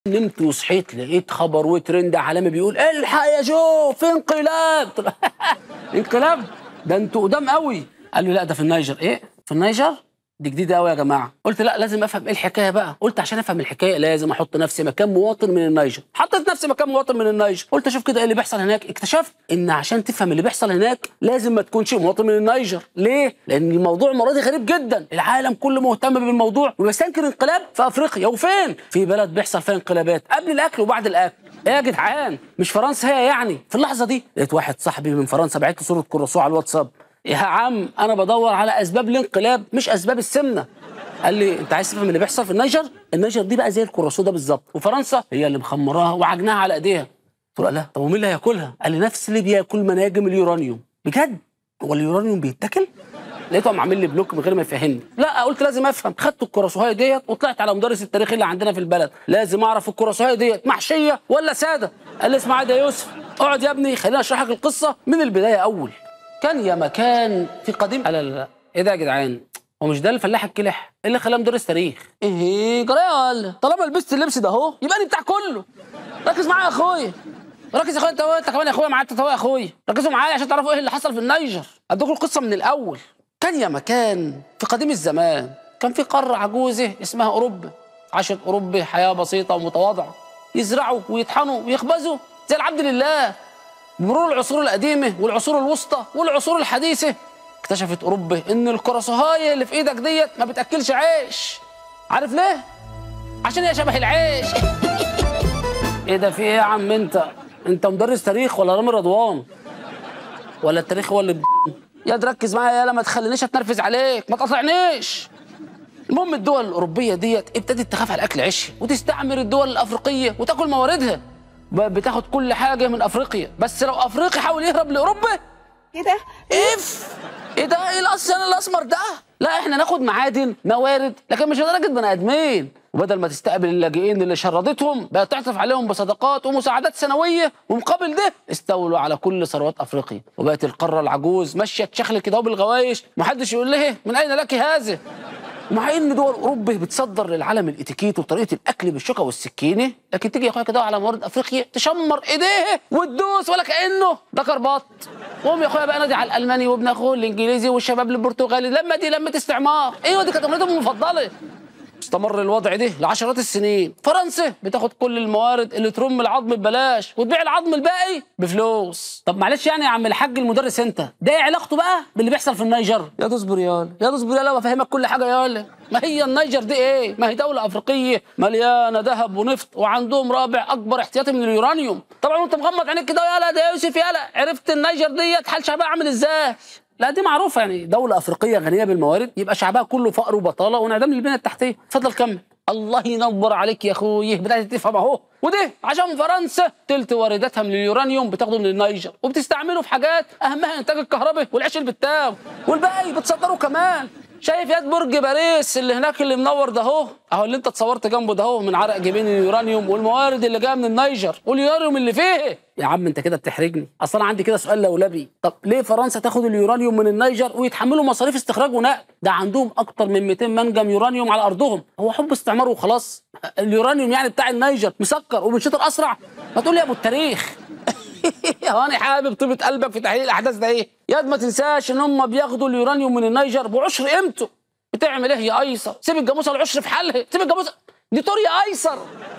نمت وصحيت لقيت خبر وترند عالمي بيقول الحق يا جو في انقلاب قلت له انقلاب ده انتوا قدام قوي قال لي لا ده في النيجر ايه في النيجر دي جديده قوي يا جماعه قلت لا لازم افهم ايه الحكايه بقى قلت عشان افهم الحكايه لازم احط نفسي مكان مواطن من النيجر حطيت نفسي مكان مواطن من النيجر قلت اشوف كده ايه اللي بيحصل هناك اكتشفت ان عشان تفهم اللي بيحصل هناك لازم ما تكونش مواطن من النيجر ليه لان الموضوع المره دي غريب جدا العالم كله مهتم بالموضوع ويستنكر انقلاب في افريقيا وفين في بلد بيحصل فيها انقلابات قبل الاكل وبعد الاكل ايه يا جدعان مش فرنسا هي يعني في اللحظه دي لقيت واحد صاحبي من فرنسا بعت لي صوره كروسو على الواتساب يا عم انا بدور على اسباب الانقلاب مش اسباب السمنه قال لي انت عايز تفهم اللي بيحصل في النيجر النيجر دي بقى زي الكروسو ده بالظبط وفرنسا هي اللي مخمراها وعجناها على ايديها قلت له لا طب ومين اللي هياكلها قال لي نفس اللي بياكل مناجم اليورانيوم بجد هو اليورانيوم بيتاكل لقيته قام عامل لي بلوك من غير ما يفهمني لا قلت لازم افهم خدت الكروسوهايه ديت وطلعت على مدرس التاريخ اللي عندنا في البلد لازم اعرف الكروسوهايه ديت محشيه ولا ساده قال لي اسمع عادي يا يوسف اقعد يا ابني خليني اشرح لك القصه من البدايه اول كان يا مكان في قديم لا لا لا ايه ده يا جدعان هو مش ده الفلاح الكلح إيه اللي خلاه مدرس تاريخ ايه جرى يا ولا طالما لبست اللبس ده اهو يبقى انا بتاع كله ركز معايا يا اخويا ركز يا اخويا انت انت كمان يا اخويا معايا انت يا اخويا ركزوا معايا عشان تعرفوا ايه اللي حصل في النيجر ادوكم القصه من الاول كان يا مكان في قديم الزمان كان في قاره عجوزه اسمها اوروبا عاشت اوروبا حياه بسيطه ومتواضعه يزرعوا ويطحنوا ويخبزوا زي العبد لله بمرور العصور القديمه والعصور الوسطى والعصور الحديثه اكتشفت اوروبا ان الكراسوهايه اللي في ايدك ديت ما بتاكلش عيش عارف ليه عشان هي شبه العيش ايه ده في ايه يا عم انت انت مدرس تاريخ ولا رامي رضوان ولا التاريخ هو اللي ب... يا تركز معايا يالا ما تخلينيش اتنرفز عليك ما تقاطعنيش المهم الدول الاوروبيه ديت ابتدت تخاف على الاكل عيش وتستعمر الدول الافريقيه وتاكل مواردها ب- بتاخد كل حاجه من افريقيا بس لو افريقي حاول يهرب لاوروبا ايه ده؟ اف ايه ده ايه الاصل الاسمر ده لا احنا ناخد معادن موارد لكن مش لدرجه بني ادمين وبدل ما تستقبل اللاجئين اللي شردتهم بقى تعطف عليهم بصدقات ومساعدات سنويه ومقابل ده استولوا على كل ثروات افريقيا وبقت القاره العجوز ماشيه تشخل كده بالغوايش محدش يقول لها من اين لك هذا ومع ان دول اوروبا بتصدر للعالم الاتيكيت وطريقه الاكل بالشوكه والسكينه لكن تيجي يا اخويا كده على موارد افريقيا تشمر ايديها وتدوس ولا كانه ده كرباط قوم يا اخويا بقى نادي على الالماني وابن اخوه الانجليزي والشباب البرتغالي لما دي لمه استعمار ايوه دي كانت امنيتهم المفضله استمر الوضع ده لعشرات السنين فرنسا بتاخد كل الموارد اللي ترم العظم ببلاش وتبيع العظم الباقي بفلوس طب معلش يعني يا عم الحاج المدرس انت ده ايه علاقته بقى باللي بيحصل في النيجر يا تصبر يالا يا تصبر يالا وافهمك كل حاجه يالا ما هي النيجر دي ايه ما هي دوله افريقيه مليانه ذهب ونفط وعندهم رابع اكبر احتياطي من اليورانيوم طبعا وانت مغمض عينيك كده يالا ده يا يوسف يالا عرفت النيجر ديت حال شعبها عامل ازاي لا دي معروفه يعني دوله افريقيه غنيه بالموارد يبقى شعبها كله فقر وبطاله وانعدام للبنيه التحتيه اتفضل كمل الله ينور عليك يا اخوي بدات تفهم اهو وده عشان فرنسا تلت وارداتها من اليورانيوم بتاخده من النيجر وبتستعمله في حاجات اهمها انتاج الكهرباء والعيش البتاو والباقي بتصدره كمان شايف ياد برج باريس اللي هناك اللي منور ده اهو اهو اللي انت اتصورت جنبه ده اهو من عرق جبين اليورانيوم والموارد اللي جايه من النيجر واليورانيوم اللي فيه يا عم انت كده بتحرجني اصلا عندي كده سؤال لولبي طب ليه فرنسا تاخد اليورانيوم من النيجر ويتحملوا مصاريف استخراج ونقل ده عندهم اكتر من 200 منجم يورانيوم على ارضهم هو حب استعمار وخلاص اليورانيوم يعني بتاع النيجر مسكر وبنشطر اسرع ما تقول لي يا ابو التاريخ هو انا حابب طيبه قلبك في تحليل الاحداث ده ايه ياد ما تنساش ان هم بياخدوا اليورانيوم من النيجر بعشر قيمته بتعمل ايه يا ايسر سيب الجاموسه العشر في حالها سيب الجاموسه دي طور يا ايسر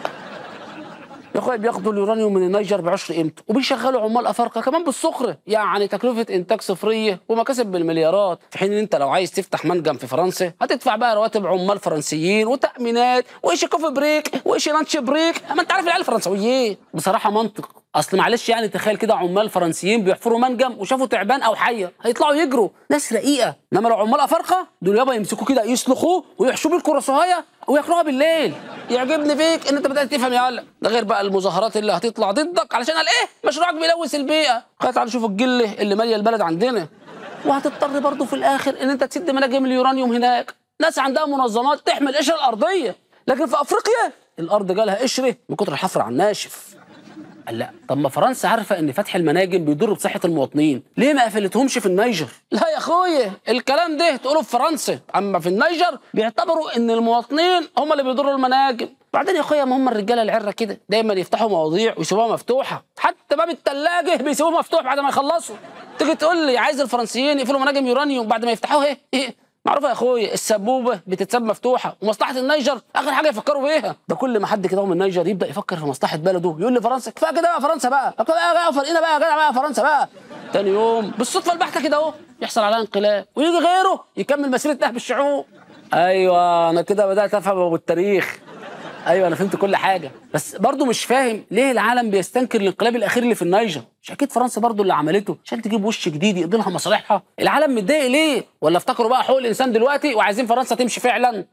يا اخويا بياخدوا اليورانيوم من النيجر بعشر قيمته وبيشغلوا عمال افارقه كمان بالسخره يعني تكلفه انتاج صفريه ومكاسب بالمليارات في حين ان انت لو عايز تفتح منجم في فرنسا هتدفع بقى رواتب عمال فرنسيين وتامينات وايش كوفي بريك وايش لانش بريك ما انت عارف العيال الفرنسويين بصراحه منطق اصل معلش يعني تخيل كده عمال فرنسيين بيحفروا منجم وشافوا تعبان او حيه هيطلعوا يجروا ناس رقيقه انما لو عمال افارقه دول يابا يمسكوه كده يسلخوه ويحشوه بالكراسوهايه وياكلوها بالليل يعجبني فيك ان انت بدات تفهم يا ولد ده غير بقى المظاهرات اللي هتطلع ضدك علشان قال ايه مشروعك بيلوث البيئه خلينا تعالوا شوفوا الجله اللي ماليه البلد عندنا وهتضطر برضه في الاخر ان انت تسد مناجم اليورانيوم هناك ناس عندها منظمات تحمي القشره الارضيه لكن في افريقيا الارض جالها قشره من كتر الحفر على الناشف قال لا طب ما فرنسا عارفه ان فتح المناجم بيضر بصحه المواطنين ليه ما قفلتهمش في النيجر لا يا اخويا الكلام ده تقوله في فرنسا اما في النيجر بيعتبروا ان المواطنين هم اللي بيضروا المناجم وبعدين يا اخويا ما هم الرجاله العره كده دايما يفتحوا مواضيع ويسيبوها مفتوحه حتى باب الثلاجه بيسيبوه مفتوح بعد ما يخلصوا تيجي تقول لي عايز الفرنسيين يقفلوا مناجم يورانيوم بعد ما يفتحوها ايه ايه معروفه يا اخويا السبوبه بتتساب مفتوحه ومصلحه النيجر اخر حاجه يفكروا بيها ده كل ما حد كده من النيجر يبدا يفكر في مصلحه بلده يقول لفرنسا كفايه كده بقى فرنسا بقى كفايه بقى فرقنا بقى يا جدع بقى فرنسا بقى تاني يوم بالصدفه البحته كده اهو يحصل عليها انقلاب ويجي غيره يكمل مسيره نهب الشعوب ايوه انا كده بدات افهم ابو التاريخ ايوه انا فهمت كل حاجه بس برضو مش فاهم ليه العالم بيستنكر الانقلاب الاخير اللي في النيجر مش اكيد فرنسا برضو اللي عملته عشان تجيب وش جديد يقضي لها مصالحها العالم متضايق ليه ولا افتكروا بقى حقوق الانسان دلوقتي وعايزين فرنسا تمشي فعلا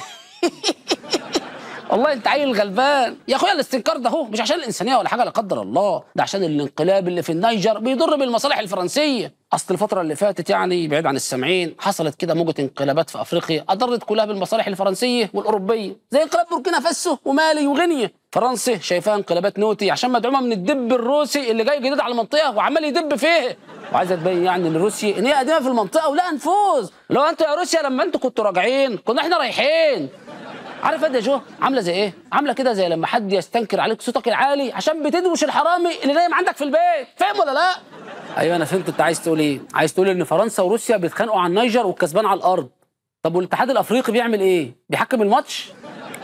والله انت عيل غلبان يا اخويا الاستنكار ده اهو مش عشان الانسانيه ولا حاجه لا قدر الله ده عشان الانقلاب اللي في النيجر بيضر بالمصالح الفرنسيه اصل الفتره اللي فاتت يعني بعيد عن السامعين حصلت كده موجه انقلابات في افريقيا اضرت كلها بالمصالح الفرنسيه والاوروبيه زي انقلاب بوركينا فاسو ومالي وغينيا فرنسا شايفاها انقلابات نوتي عشان مدعومه من الدب الروسي اللي جاي جديد على المنطقه وعمال يدب فيها وعايزه تبين يعني ان روسيا ان هي قديمه في المنطقه ولها نفوذ لو انتوا يا روسيا لما انتوا كنتوا راجعين كنا احنا رايحين عارف يا جو عامله زي ايه عامله كده زي لما حد يستنكر عليك صوتك العالي عشان بتدوش الحرامي اللي نايم عندك في البيت فاهم ولا لا ايوه انا فهمت انت عايز تقول ايه عايز تقول ان فرنسا وروسيا بيتخانقوا على النيجر والكسبان على الارض طب والاتحاد الافريقي بيعمل ايه بيحكم الماتش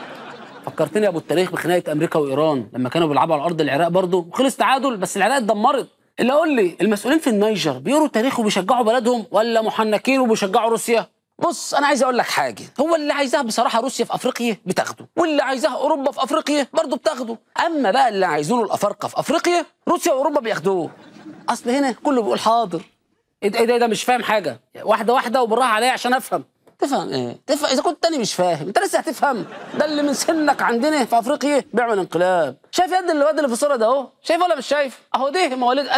فكرتني يا ابو التاريخ بخناقه امريكا وايران لما كانوا بيلعبوا على ارض العراق برضه وخلص تعادل بس العراق اتدمرت اللي اقول لي المسؤولين في النيجر بيقروا تاريخ وبيشجعوا بلدهم ولا محنكين وبيشجعوا روسيا بص انا عايز اقول لك حاجه هو اللي عايزاها بصراحه روسيا في افريقيا بتاخده واللي عايزاها اوروبا في افريقيا برضه بتاخده اما بقى اللي عايزينه الافارقه في افريقيا روسيا واوروبا بياخدوه اصل هنا كله بيقول حاضر ايه ده ايه ده, ده مش فاهم حاجه واحده واحده وبالراحه عليا عشان افهم تفهم ايه؟ تفهم اذا كنت تاني مش فاهم، انت لسه هتفهم، ده اللي من سنك عندنا في افريقيا بيعمل انقلاب، شايف يد الواد اللي في الصوره ده اهو؟ شايف ولا مش شايف؟ اهو ده مواليد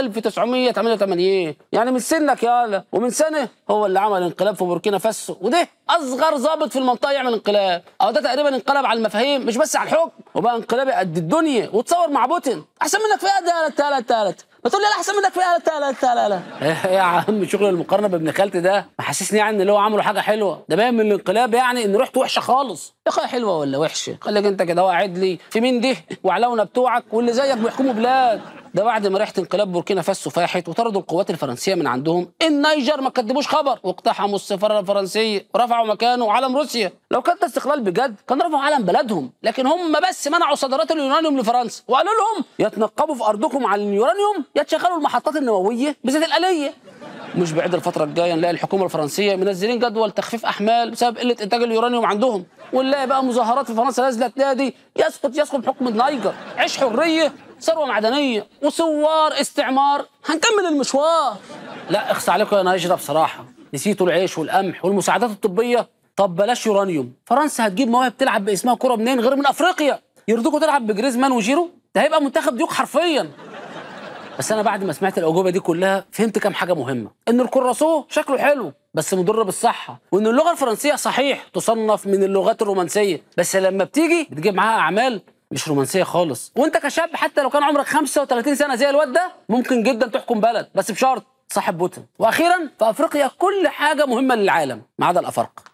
1988 يعني من سنك يالا ومن سنه هو اللي عمل انقلاب في بوركينا فاسو وده اصغر ضابط في المنطقه يعمل انقلاب، اهو ده تقريبا انقلب على المفاهيم مش بس على الحكم وبقى انقلابي قد الدنيا وتصور مع بوتين، احسن منك في ايه ده تالت تالت ما تقول لي لا احسن منك في ايه لا لا لا لا ايه يا عم شغل المقارنه بابن خالتي ده محسسني يعني ان اللي هو عمله حاجه حلوه ده باين من الانقلاب يعني ان ريحته وحشه خالص يا اخي حلوه ولا وحشه خليك انت كده قاعد لي في مين دي وعلونا بتوعك واللي زيك بيحكموا بلاد ده بعد ما ريحه انقلاب بوركينا فاسو فاحت وطردوا القوات الفرنسيه من عندهم النيجر ما كدبوش خبر واقتحموا السفاره الفرنسيه ورفعوا مكانه علم روسيا لو كان ده استقلال بجد كان رفعوا علم بلدهم لكن هم بس منعوا صادرات اليورانيوم لفرنسا وقالوا لهم يتنقبوا في ارضكم على اليورانيوم يتشغلوا المحطات النوويه بزيت الاليه مش بعيد الفتره الجايه نلاقي الحكومه الفرنسيه منزلين جدول تخفيف احمال بسبب قله انتاج اليورانيوم عندهم ونلاقي بقى مظاهرات في فرنسا نازله تنادي يسقط يسقط حكم النيجر عيش حريه ثروه معدنيه وثوار استعمار هنكمل المشوار لا اخص عليكم يا نيجر بصراحه نسيتوا العيش والقمح والمساعدات الطبيه طب بلاش يورانيوم فرنسا هتجيب مواهب تلعب باسمها كره منين غير من افريقيا يرضوكوا تلعب بجريزمان وجيرو ده هيبقى منتخب ديوك حرفيا بس انا بعد ما سمعت الاجوبه دي كلها فهمت كام حاجه مهمه ان الكراسو شكله حلو بس مضر بالصحه وان اللغه الفرنسيه صحيح تصنف من اللغات الرومانسيه بس لما بتيجي بتجيب معاها اعمال مش رومانسيه خالص وانت كشاب حتى لو كان عمرك 35 سنه زي الواد ده ممكن جدا تحكم بلد بس بشرط صاحب بوتين واخيرا في افريقيا كل حاجه مهمه للعالم ما عدا الافارقه